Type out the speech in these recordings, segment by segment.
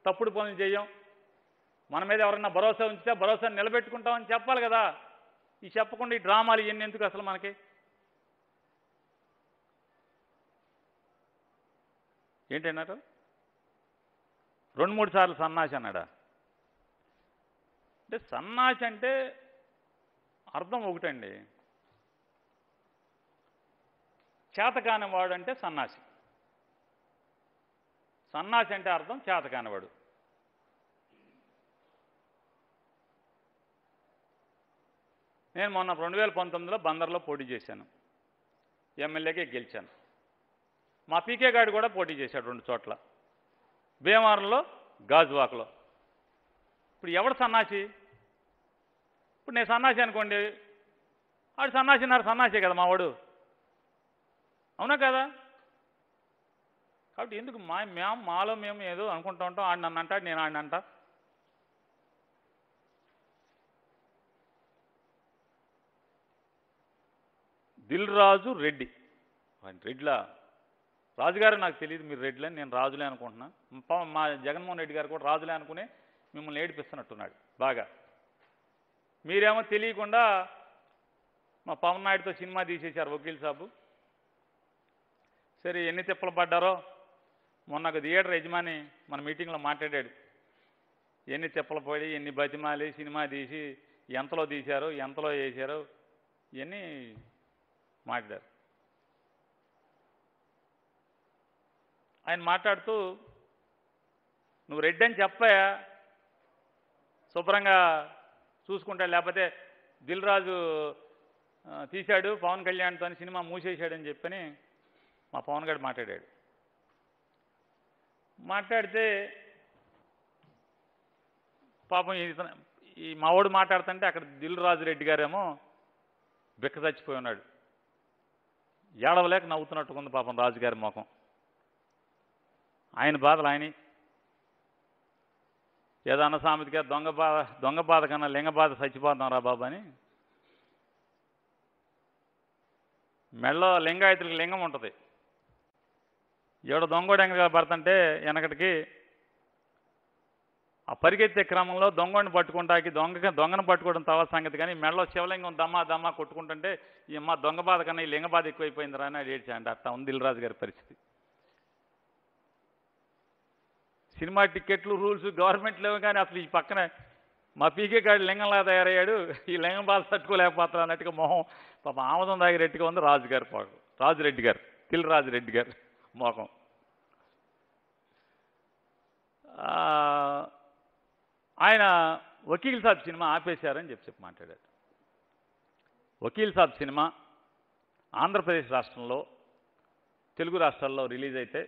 తప్పుడు పనులు చేయం మన మీద ఎవరన్నా భరోసా ఉంచితే భరోసా నిలబెట్టుకుంటామని చెప్పాలి కదా ఈ చెప్పకుండా ఈ డ్రామాలు ఇవన్నీ ఎందుకు అసలు మనకి ఏంటన్నారు రెండు మూడు సార్లు సన్నాసి అన్నాడా అంటే సన్నాసి అంటే అర్థం ఒకటండి చేతకాని వాడు అంటే సన్నాసి సన్నాసి అంటే అర్థం చేతకానివాడు నేను మొన్న రెండు వేల పంతొమ్మిదిలో బందర్లో పోటీ చేశాను ఎమ్మెల్యేకే గెలిచాను మా పీకే గాడు కూడా పోటీ చేశాడు రెండు చోట్ల భీమవరంలో గాజువాకలో ఇప్పుడు ఎవడు సన్నాసి ఇప్పుడు నేను సన్నాసి అనుకోండి ఆడు సన్నాసి అన్నారు సన్నాసే కదా మావాడు అవునా కదా కాబట్టి ఎందుకు మా మేము మాలో మేము ఏదో అనుకుంటూ ఉంటాం ఆడు నన్ను అంటాడు నేను ఆడిని అంటా దిల్ రాజు రెడ్డి ఆయన రెడ్లా రాజుగారు నాకు తెలియదు మీరు రెడ్లని నేను రాజులే అనుకుంటున్నా పాపం మా జగన్మోహన్ రెడ్డి గారు కూడా రాజులే అనుకుని మిమ్మల్ని ఏడిపిస్తున్నట్టున్నాడు బాగా మీరేమో తెలియకుండా మా పవన్ నాయుడుతో సినిమా తీసేశారు వకీల్ సాబు సరే ఎన్ని తిప్పలు పడ్డారో మొన్న ఒక థియేటర్ యజమాని మన మీటింగ్లో మాట్లాడాడు ఎన్ని తిప్పలు పడి ఎన్ని బతిమాలి సినిమా తీసి ఎంతలో తీశారు ఎంతలో వేశారు ఇవన్నీ మాట్లాడారు ఆయన మాట్లాడుతూ నువ్వు రెడ్డి అని చెప్పాయా శుభ్రంగా చూసుకుంటాడు లేకపోతే దిల్ రాజు ఆ, తీశాడు పవన్ కళ్యాణ్తో సినిమా మూసేశాడని చెప్పని మా పవన్ గారు మాట్లాడాడు మాట్లాడితే పాపం ఇతను ఈ మావాడు మాట్లాడుతుంటే అక్కడ దిల్ రాజు రెడ్డి గారేమో బిక్క చచ్చిపోయి ఉన్నాడు ఏడవలేక నవ్వుతున్నట్టుగా ఉంది పాపం రాజుగారి ముఖం ఆయన బాధలు ఆయన ఏదో అన్న సామెతగా దొంగ బాధ దొంగ బాధ కన్నా లింగ బాధ చచ్చిపోతాం రా బాబు అని మెళ్ళో లింగాయతులకి లింగం ఉంటుంది ఎవడ దొంగోడు ఎంగ పడుతుంటే వెనకటికి ఆ పరిగెత్తే క్రమంలో దొంగని పట్టుకుంటాకి దొంగ దొంగను పట్టుకోవడం తర్వాత సంగతి కానీ మెడలో శివలింగం దమ్మా దమ్మా కొట్టుకుంటుంటే ఈ మా దొంగ బాధ కన్నా ఈ లింగ బాధ ఎక్కువైపోయిందిరా అని ఏడ్చాడు అట్లా ఉంది దిల్రాజు గారి పరిస్థితి సినిమా టికెట్లు రూల్స్ గవర్నమెంట్ లేవు కానీ అసలు ఈ పక్కన మా పీకే గారి లింగంలా తయారయ్యాడు ఈ లింగం బాధ తట్టుకోలేకపోతారు అన్నట్టుగా మొహం పాప ఆమదం దాగిరెట్టుగా ఉంది రాజు గారి పాకు రాజురెడ్డి గారు తిల్ రాజురెడ్డి గారు మోకం ఆ, ఆయన వకీల్ సాబ్ సినిమా ఆపేశారని చెప్పి చెప్పి మాట్లాడారు వకీల్ సాబ్ సినిమా ఆంధ్రప్రదేశ్ రాష్ట్రంలో తెలుగు రాష్ట్రాల్లో రిలీజ్ అయితే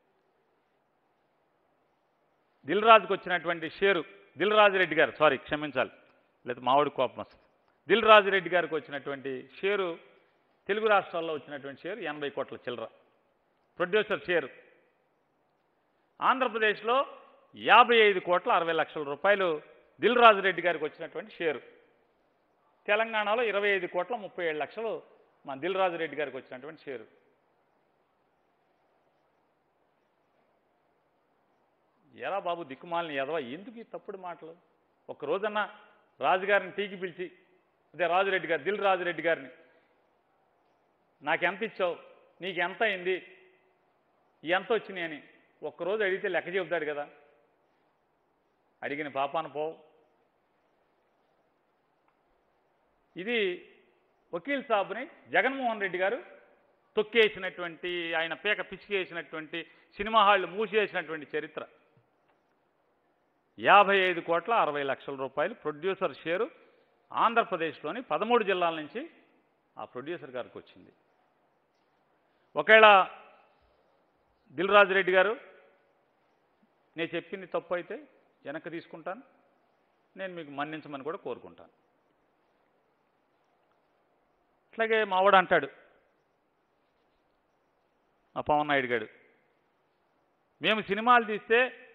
దిల్ రాజుకు వచ్చినటువంటి షేరు దిల్ రాజు రెడ్డి గారు సారీ క్షమించాలి లేదా మామిడి కోపం వస్తుంది దిల్ రాజు రెడ్డి గారికి వచ్చినటువంటి షేరు తెలుగు రాష్ట్రాల్లో వచ్చినటువంటి షేరు ఎనభై కోట్ల చిల్లర ప్రొడ్యూసర్ షేరు ఆంధ్రప్రదేశ్లో యాభై ఐదు కోట్ల అరవై లక్షల రూపాయలు దిల్ రాజు రెడ్డి గారికి వచ్చినటువంటి షేరు తెలంగాణలో ఇరవై ఐదు కోట్ల ముప్పై ఏడు లక్షలు మా దిల్ రాజు రెడ్డి గారికి వచ్చినటువంటి షేరు ఎరా బాబు దిక్కుమాలిని ఎదవా ఎందుకు ఈ తప్పుడు మాటలు ఒక రోజన్నా రాజుగారిని టీకి పిలిచి అదే రాజురెడ్డి గారు దిల్ రాజురెడ్డి గారిని నాకు ఎంత ఇచ్చావు నీకు ఎంత అయింది ఎంత వచ్చినాయి అని ఒక్కరోజు అడిగితే లెక్క చెబుతాడు కదా అడిగిన పాపాన పోవు ఇది వకీల్ సాబుని జగన్మోహన్ రెడ్డి గారు తొక్కేసినటువంటి ఆయన పీక పిసికేసినటువంటి సినిమా హాళ్ళు మూసేసినటువంటి చరిత్ర యాభై ఐదు కోట్ల అరవై లక్షల రూపాయలు ప్రొడ్యూసర్ షేరు ఆంధ్రప్రదేశ్లోని పదమూడు జిల్లాల నుంచి ఆ ప్రొడ్యూసర్ గారికి వచ్చింది ఒకవేళ దిల్ రాజు రెడ్డి గారు నేను చెప్పింది తప్పు అయితే వెనక్కి తీసుకుంటాను నేను మీకు మన్నించమని కూడా కోరుకుంటాను అట్లాగే మావాడు అంటాడు ఆ పవన్ నాయుడు గారు మేము సినిమాలు తీస్తే